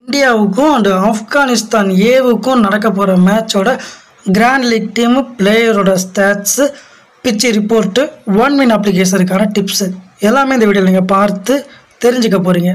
இந்தியாவுக்கும் அண்ட் ஆப்கானிஸ்தான் ஏவுக்கும் நடக்க போகிற மேட்சோட கிராண்ட் லீக் டீமு பிளேயரோட stats pitch report one win அப்ளிகேஷனுக்கான டிப்ஸு எல்லாமே இந்த வீடியோவில் நீங்கள் பார்த்து தெரிஞ்சுக்க போகிறீங்க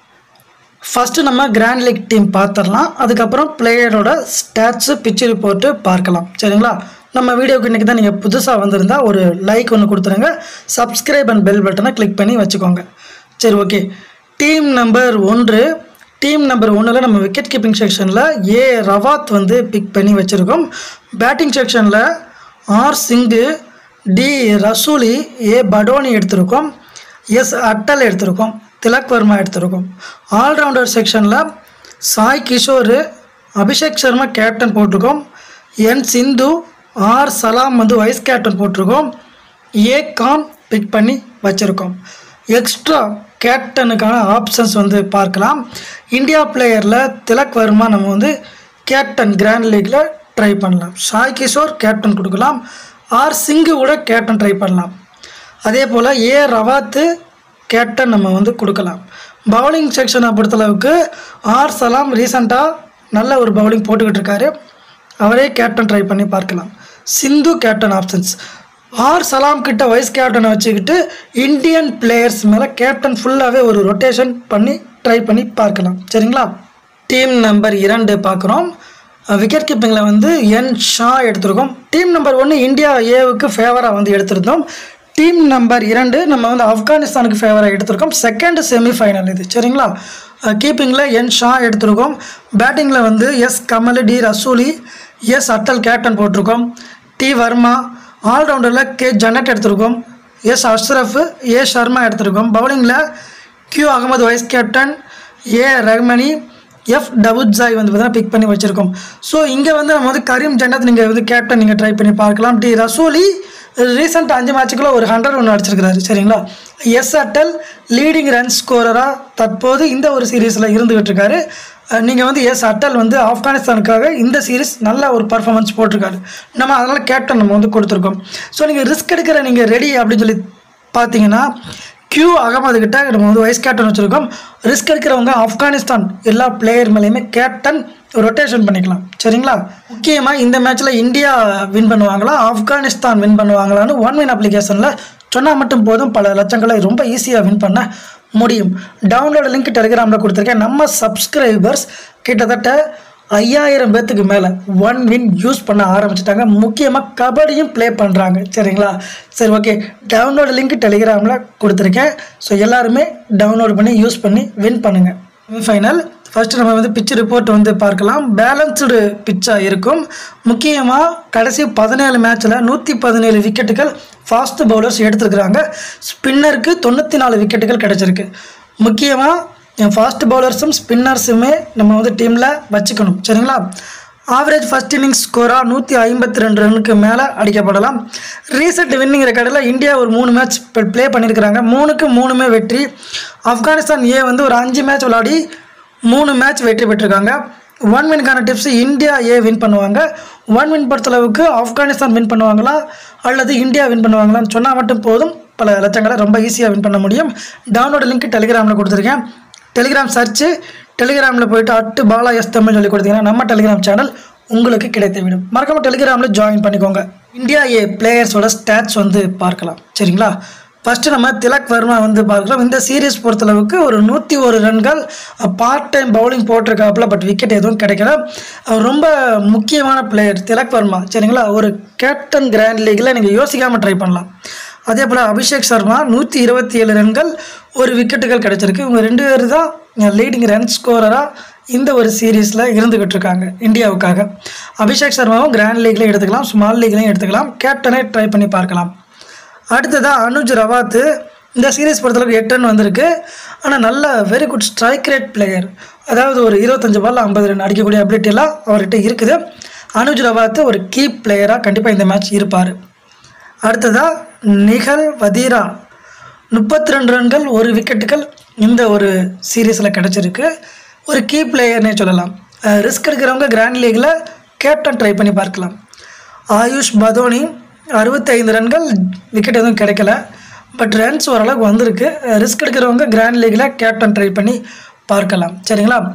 ஃபஸ்ட்டு நம்ம கிராண்ட் லீக் டீம் பார்த்துடலாம் அதுக்கப்புறம் பிளேயரோட ஸ்டாட்ஸு பிச்சு ரிப்போர்ட்டு பார்க்கலாம் சரிங்களா நம்ம வீடியோக்கு இன்றைக்கி தான் நீங்கள் புதுசாக வந்திருந்தா ஒரு லைக் ஒன்று கொடுத்துருங்க சப்ஸ்கிரைப் அண்ட் பெல் பட்டனை கிளிக் பண்ணி வச்சுக்கோங்க சரி ஓகே டீம் நம்பர் ஒன்று டீம் நம்பர் ஒன்றில் நம்ம விக்கெட் கீப்பிங் செக்ஷனில் ஏ ரவாத் வந்து பிக் பண்ணி வச்சுருக்கோம் பேட்டிங் செக்ஷனில் R Singh D Rasuli A Badoni எடுத்திருக்கோம் எஸ் அட்டல் எடுத்திருக்கோம் திலக் வர்மா எடுத்திருக்கோம் ஆல்ரவுண்டர் செக்ஷனில் சாய் கிஷோர் அபிஷேக் சர்மா கேப்டன் போட்டிருக்கோம் என் சிந்து ஆர் சலாம் வந்து வைஸ் கேப்டன் போட்டிருக்கோம் ஏ கான் பிக் பண்ணி வச்சுருக்கோம் எக்ஸ்ட்ரா கேப்டனுக்கான ஆப்ஷன்ஸ் வந்து பார்க்கலாம் இந்தியா பிளேயரில் திலக் வர்மா நம்ம வந்து கேப்டன் கிராண்ட் லீக்கில் ட்ரை பண்ணலாம் சாய் கிஷோர் கேப்டன் கொடுக்கலாம் ஆர் சிங்கு கூட கேப்டன் ட்ரை பண்ணலாம் அதே போல் ஏ ரவாத்து கேப்டன் நம்ம வந்து கொடுக்கலாம் பவுலிங் செக்ஷனை பொறுத்தளவுக்கு ஆர் சலாம் ரீசண்டாக நல்ல ஒரு பவுலிங் போட்டுக்கிட்டு இருக்காரு அவரே கேப்டன் ட்ரை பண்ணி பார்க்கலாம் சிந்து கேப்டன் ஆப்ஷன்ஸ் ஆர் சலாம் கிட்ட வைஸ் கேப்டனை வச்சுக்கிட்டு இந்தியன் பிளேயர்ஸ் மேலே கேப்டன் ஃபுல்லாகவே ஒரு ரொட்டேஷன் பண்ணி ட்ரை பண்ணி பார்க்கலாம் சரிங்களா டீம் நம்பர் இரண்டு பார்க்குறோம் விக்கெட் கீப்பிங்கில் வந்து என் ஷா எடுத்திருக்கோம் டீம் நம்பர் ஒன்று இந்தியா ஏவுக்கு ஃபேவராக வந்து எடுத்திருந்தோம் டீம் நம்பர் இரண்டு நம்ம வந்து ஆப்கானிஸ்தானுக்கு ஃபேவராக எடுத்திருக்கோம் செகண்ட் செமிஃபைனல் இது சரிங்களா கீப்பிங்கில் என் ஷா எடுத்திருக்கோம் பேட்டிங்கில் வந்து S Kamal D Rasuli S Atal captain போட்டிருக்கோம் டி வர்மா ஆல்ரவுண்டரில் கே ஜனட் எடுத்திருக்கோம் எஸ் அஷ்ரஃப் ஏ சர்மா எடுத்திருக்கோம் பவுலிங்கில் Q Ahmed vice captain A Rahmani F டபுட்ஜாய் வந்து பார்த்தீங்கன்னா பிக் பண்ணி வச்சுருக்கோம் ஸோ இங்கே வந்து நம்ம வந்து கரீம் ஜன்னத் நீங்கள் வந்து கேப்டன் நீங்கள் ட்ரை பண்ணி பார்க்கலாம் டி ரசூலி ரீசெண்ட் அஞ்சு மேட்சுக்குள்ள ஒரு ஹண்ட்ரட் ஒன்று அடிச்சிருக்கிறாரு சரிங்களா எஸ் அட்டல் லீடிங் ரன் ஸ்கோரராக தற்போது இந்த ஒரு சீரீஸில் இருந்துகிட்டு இருக்காரு நீங்கள் வந்து எஸ் அட்டல் வந்து ஆப்கானிஸ்தானுக்காக இந்த சீரீஸ் நல்ல ஒரு பர்ஃபார்மன்ஸ் போட்டிருக்காரு நம்ம அதனால் கேப்டன் நம்ம வந்து கொடுத்துருக்கோம் ஸோ நீங்கள் ரிஸ்க் எடுக்கிற நீங்கள் ரெடி அப்படின்னு சொல்லி பார்த்தீங்கன்னா கியூ அகமது கிட்ட நம்ம வந்து வைஸ் கேப்டன் வச்சுருக்கோம் ரிஸ்க் எடுக்கிறவங்க ஆப்கானிஸ்தான் எல்லா பிளேயர் மேலேயுமே கேப்டன் ரொட்டேஷன் பண்ணிக்கலாம் சரிங்களா முக்கியமாக இந்த மேட்ச்சில் இந்தியா வின் பண்ணுவாங்களா ஆப்கானிஸ்தான் வின் பண்ணுவாங்களான்னு ஒன் வின் அப்ளிகேஷனில் சொன்னால் மட்டும் போதும் பல லட்சங்களை ரொம்ப ஈஸியாக வின் பண்ண முடியும் டவுன்லோட் லிங்க் டெலிகிராமில் கொடுத்துருக்கேன் நம்ம சப்ஸ்கிரைபர்ஸ் கிட்டத்தட்ட ஐயாயிரம் பேர்த்துக்கு மேலே ஒன் வின் யூஸ் பண்ண ஆரம்பிச்சிட்டாங்க முக்கியமாக கபடியும் ப்ளே பண்ணுறாங்க சரிங்களா சரி ஓகே டவுன்லோட் லிங்க் டெலிகிராமில் கொடுத்துருக்கேன் ஸோ எல்லாருமே டவுன்லோட் பண்ணி யூஸ் பண்ணி வின் பண்ணுங்கள் ஃபைனல் ஃபஸ்ட்டு நம்ம வந்து பிச் ரிப்போர்ட் வந்து பார்க்கலாம் பேலன்ஸ்டு பிச்சாக இருக்கும் முக்கியமாக கடைசி பதினேழு மேட்ச்சில் நூற்றி பதினேழு விக்கெட்டுகள் ஃபாஸ்ட் பவுலர்ஸ் எடுத்துருக்குறாங்க ஸ்பின்னருக்கு தொண்ணூற்றி நாலு விக்கெட்டுகள் கிடச்சிருக்கு முக்கியமாக ஃபாஸ்ட் பவுலர்ஸும் ஸ்பின்னர்ஸுமே நம்ம வந்து டீமில் வச்சுக்கணும் சரிங்களா ஆவரேஜ் ஃபஸ்ட் இன்னிங்ஸ் ஸ்கோராக நூற்றி ஐம்பத்தி ரெண்டு ரனுக்கு மேலே அடிக்கப்படலாம் ரீசெண்ட் வின்னிங் ரெக்கார்டில் இந்தியா ஒரு மூணு மேட்ச் ப்ளே பண்ணியிருக்கிறாங்க மூணுக்கு மூணுமே வெற்றி ஆப்கானிஸ்தான் ஏ வந்து ஒரு அஞ்சு மேட்ச் விளாடி மூணு மேட்ச் வெற்றி பெற்றிருக்காங்க ஒன் வின்கான டிப்ஸ் இந்தியா ஏ வின் பண்ணுவாங்க ஒன் வின் பொறுத்தளவுக்கு ஆப்கானிஸ்தான் வின் பண்ணுவாங்களா அல்லது இந்தியா வின் பண்ணுவாங்களான்னு சொன்னால் மட்டும் போதும் பல லட்சங்களை ரொம்ப ஈஸியாக வின் பண்ண முடியும் டவுன்லோட் லிங்க் டெலிகிராமில் கொடுத்துருக்கேன் டெலிகிராம் சர்ச்சு டெலிகிராமில் போயிட்டு அட்டு பாலா எஸ் தமிழ் சொல்லி கொடுத்தீங்கன்னா நம்ம டெலிகிராம் சேனல் உங்களுக்கு கிடைத்துவிடும் மறக்காம டெலிகிராமில் ஜாயின் பண்ணிக்கோங்க இந்தியா ஏ பிளேயர்ஸோட ஸ்டாட்ஸ் வந்து பார்க்கலாம் சரிங்களா ஃபஸ்ட்டு நம்ம திலக் வர்மா வந்து பார்க்கலாம் இந்த சீரீஸ் பொறுத்தளவுக்கு ஒரு நூற்றி ஒரு ரன்கள் பார்ட் டைம் பவுலிங் போட்டிருக்காப்புல பட் விக்கெட் எதுவும் கிடைக்கல அவர் ரொம்ப முக்கியமான பிளேயர் திலக் வர்மா சரிங்களா ஒரு கேப்டன் கிராண்ட் லீக்கில் நீங்கள் யோசிக்காமல் ட்ரை பண்ணலாம் அதே போல் அபிஷேக் சர்மா நூற்றி இருபத்தி ஏழு ரன்கள் ஒரு விக்கெட்டுகள் கிடச்சிருக்கு இவங்க ரெண்டு பேர் தான் லீடிங் ரன் ஸ்கோரராக இந்த ஒரு சீரீஸில் இருந்துக்கிட்டு இருக்காங்க இந்தியாவுக்காக அபிஷேக் சர்மாவும் கிராண்ட் லீக்லையும் எடுத்துக்கலாம் ஸ்மால் லீக்லையும் எடுத்துக்கலாம் கேப்டனை ட்ரை பண்ணி பார்க்கலாம் அடுத்ததாக அனுஜ் ரவாத்து இந்த சீரீஸ் பொறுத்தளவுக்கு எட்டு ரன் வந்திருக்கு ஆனால் நல்ல very good strike rate player அதாவது ஒரு இருபத்தஞ்சு பால் ஐம்பது ரன் அடிக்கக்கூடிய ability எல்லாம் அவர்கிட்ட இருக்குது அனுஜ் ரவாத்து ஒரு கீ பிளேயராக கண்டிப்பாக இந்த மேட்ச் இருப்பார் அடுத்ததாக நிகல் வதீரா முப்பத்தி ரெண்டு ரன்கள் ஒரு விக்கெட்டுகள் இந்த ஒரு சீரீஸில் கிடச்சிருக்கு ஒரு கீ பிளேயர்னே சொல்லலாம் ரிஸ்க் எடுக்கிறவங்க கிராண்ட் லீக்கில் கேப்டன் ட்ரை பண்ணி பார்க்கலாம் ஆயுஷ் பதோனி அறுபத்தைந்து ரன்கள் விக்கெட் எதுவும் கிடைக்கல பட் ரன்ஸ் ஓரளவுக்கு வந்திருக்கு ரிஸ்க் எடுக்கிறவங்க கிராண்ட் லீக்கில் கேப்டன் ட்ரை பண்ணி பார்க்கலாம் சரிங்களா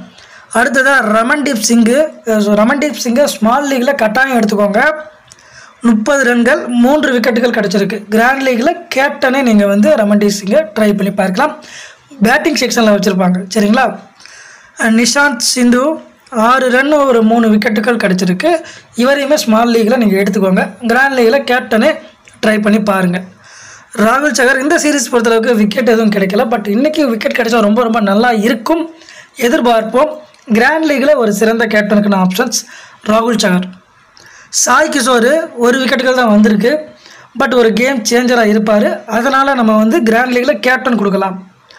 அடுத்ததாக ரமன்தீப் சிங்கு ஸோ ரமன்தீப் சிங்கை ஸ்மால் லீக்கில் கட்டாயம் எடுத்துக்கோங்க முப்பது ரன்கள் மூன்று விக்கெட்டுகள் கிடச்சிருக்கு கிராண்ட் லீக்கில் கேப்டனே நீங்கள் வந்து ரமன்தீப் சிங்கை ட்ரை பண்ணி பார்க்கலாம் பேட்டிங் செக்ஷனில் வச்சுருப்பாங்க சரிங்களா அஹ் நிஷாந்த் சிந்து ஆறு ரன் ஒரு மூணு விக்கெட்டுகள் கிடச்சிருக்கு இவரையுமே ஸ்மால் லீக்கில் நீங்கள் எடுத்துக்கோங்க கிராண்ட் லீக்கில் கேப்டனே ட்ரை பண்ணி பாருங்கள் ராகுல் சகர் இந்த சீரிஸ் பொறுத்தளவுக்கு விக்கெட் எதுவும் கிடைக்கல பட் இன்றைக்கி விக்கெட் கிடைச்சா ரொம்ப ரொம்ப நல்லா இருக்கும் எதிர்பார்ப்போம் கிராண்ட் லீக்கில் ஒரு சிறந்த கேப்டனுக்கான ஆப்ஷன்ஸ் ராகுல் சகர் சாய் கிஷோர் ஒரு விக்கெட்டுகள் தான் வந்திருக்கு பட் ஒரு கேம் சேஞ்சராக இருப்பார் அதனால் நம்ம வந்து கிராண்ட் லீக்கில் கேப்டன் கொடுக்கலாம்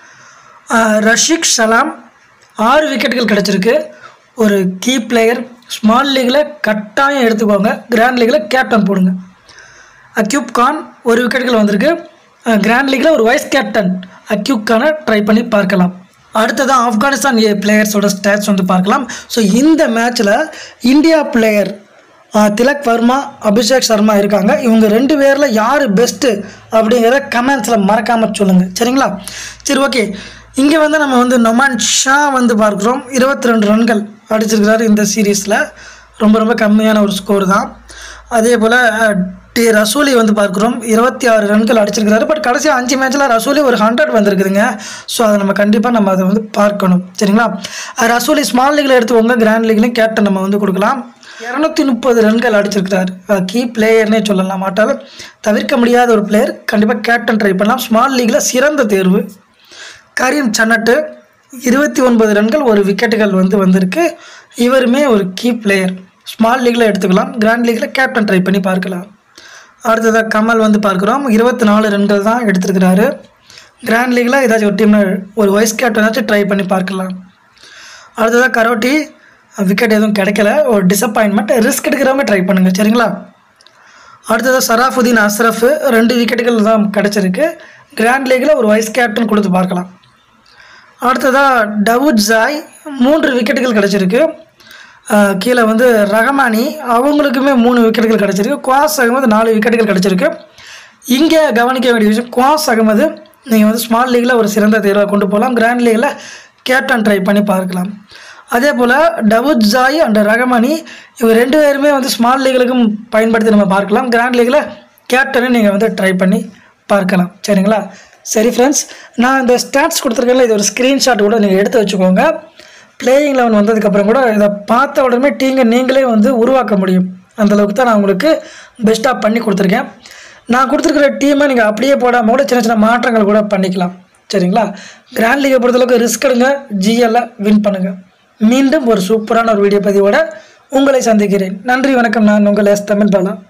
ஆஹ் ரஷிக் சலாம் ஆறு விக்கெட்டுகள் கிடச்சிருக்கு ஒரு கீ பிளேயர் ஸ்மால் லீக்கில் கட்டாயம் எடுத்துக்கோங்க கிராண்ட் லீக்கில் கேப்டன் போடுங்க அக்யூப் கான் ஒரு விக்கெட்டுகள் வந்திருக்கு அஹ் கிராண்ட் லீக்கில் ஒரு வைஸ் கேப்டன் அக்யூப் கானை ட்ரை பண்ணி பார்க்கலாம் அடுத்ததான் ஆப்கானிஸ்தான் ஏ பிளேயர்ஸோட ஸ்டாட்ஸ் வந்து பார்க்கலாம் ஸோ இந்த மேட்ச்சில் இந்தியா பிளேயர் திலக் வர்மா அபிஷேக் சர்மா இருக்காங்க இவங்க ரெண்டு பேரில் யார் பெஸ்ட்டு அப்படிங்கிறத கமெண்ட்ஸில் மறக்காமல் சொல்லுங்கள் சரிங்களா சரி ஓகே இங்கே வந்து நம்ம வந்து நொமான் ஷா வந்து பார்க்குறோம் இருபத்தி ரெண்டு ரன்கள் அடிச்சிருக்கிறாரு இந்த சீரீஸில் ரொம்ப ரொம்ப கம்மியான ஒரு ஸ்கோர் தான் அதே போல் டி ரசூலி வந்து பார்க்குறோம் இருபத்தி ஆறு ரன்கள் அடிச்சிருக்கிறாரு பட் கடைசி அஞ்சு மேட்ச்சில் ரசூலி ஒரு ஹண்ட்ரட் வந்திருக்குதுங்க ஸோ அதை நம்ம கண்டிப்பாக நம்ம அதை வந்து பார்க்கணும் சரிங்களா அஹ் ரசூலி ஸ்மால் லீக்கில் எடுத்துக்கோங்க கிராண்ட் லீக்லையும் கேப்டன் நம்ம வந்து கொடுக்கலாம் இரநூத்தி முப்பது ரன்கள் அடிச்சிருக்கிறார் கீ பிளேயர்னே சொல்லலாம் மாட்டாலும் தவிர்க்க முடியாத ஒரு பிளேயர் கண்டிப்பாக கேப்டன் ட்ரை பண்ணலாம் ஸ்மால் லீக்கில் சிறந்த தேர்வு கரீம் சன்னட்டு இருபத்தி ஒன்பது ரன்கள் ஒரு விக்கெட்டுகள் வந்து வந்திருக்கு இவருமே ஒரு கீ பிளேயர் ஸ்மால் லீக்கில் எடுத்துக்கலாம் கிராண்ட் லீக்கில் கேப்டன் ட்ரை பண்ணி பார்க்கலாம் அடுத்ததாக கமல் வந்து பார்க்குறோம் இருபத்தி நாலு ரன்கள் தான் எடுத்திருக்கிறாரு கிராண்ட் லீக்கில் ஏதாச்சும் ஒரு டீமில் ஒரு வைஸ் கேப்டனாச்சும் ட்ரை பண்ணி பார்க்கலாம் அடுத்ததாக கரோட்டி விக்கெட் எதுவும் கிடைக்கல ஒரு டிசப்பாயின்மெண்ட் ரிஸ்க் எடுக்கிறவங்க ட்ரை பண்ணுங்கள் சரிங்களா அடுத்ததாக சராஃபுதீன் அஸ்ரஃப் ரெண்டு விக்கெட்டுகள் தான் கிடச்சிருக்கு கிராண்ட் லீக்கில் ஒரு வைஸ் கேப்டன் கொடுத்து பார்க்கலாம் அடுத்ததாக டவுட் ஜாய் மூன்று விக்கெட்டுகள் கிடச்சிருக்கு அஹ் கீழே வந்து ரஹமானி அவங்களுக்குமே மூணு விக்கெட்டுகள் கிடச்சிருக்கு குவாஸ் அகமது நாலு விக்கெட்டுகள் கிடச்சிருக்கு இங்கே கவனிக்க வேண்டிய விஷயம் குவாஸ் அகமது நீங்கள் வந்து ஸ்மால் லீக்கில் ஒரு சிறந்த தேர்வாக கொண்டு போகலாம் கிராண்ட் லீக்கில் கேப்டன் ட்ரை பண்ணி பார்க்கலாம் அதே போல் டவுத் ஜாய் அண்ட் ரஹமானி இவங்க ரெண்டு பேருமே வந்து ஸ்மால் லீக்களுக்கும் பயன்படுத்தி நம்ம பார்க்கலாம் கிராண்ட் லீக்கில் கேப்டனை நீங்கள் வந்து ட்ரை பண்ணி பார்க்கலாம் சரிங்களா சரி ஃப்ரெண்ட்ஸ் நான் இந்த ஸ்டாட்ஸ் கொடுத்துருக்கேன்ல இது ஒரு ஸ்க்ரீன்ஷாட் கூட நீங்கள் எடுத்து வச்சுக்கோங்க பிளேயிங் லெவன் வந்ததுக்கப்புறம் கூட இதை பார்த்த உடனே டீங்க நீங்களே வந்து உருவாக்க முடியும் அந்த அளவுக்கு தான் நான் உங்களுக்கு பெஸ்ட்டாக பண்ணி கொடுத்துருக்கேன் நான் கொடுத்துருக்கிற டீமை நீங்கள் அப்படியே போடாமல் கூட சின்ன சின்ன மாற்றங்கள் கூட பண்ணிக்கலாம் சரிங்களா கிராண்ட் லீகை பொறுத்தளவுக்கு ரிஸ்க் எடுங்க ஜிஎல்ல வின் பண்ணுங்கள் மீண்டும் ஒரு சூப்பரான ஒரு வீடியோ பதிவோட உங்களை சந்திக்கிறேன் நன்றி வணக்கம் நான் உங்கள் எஸ் தமிழ் பாலா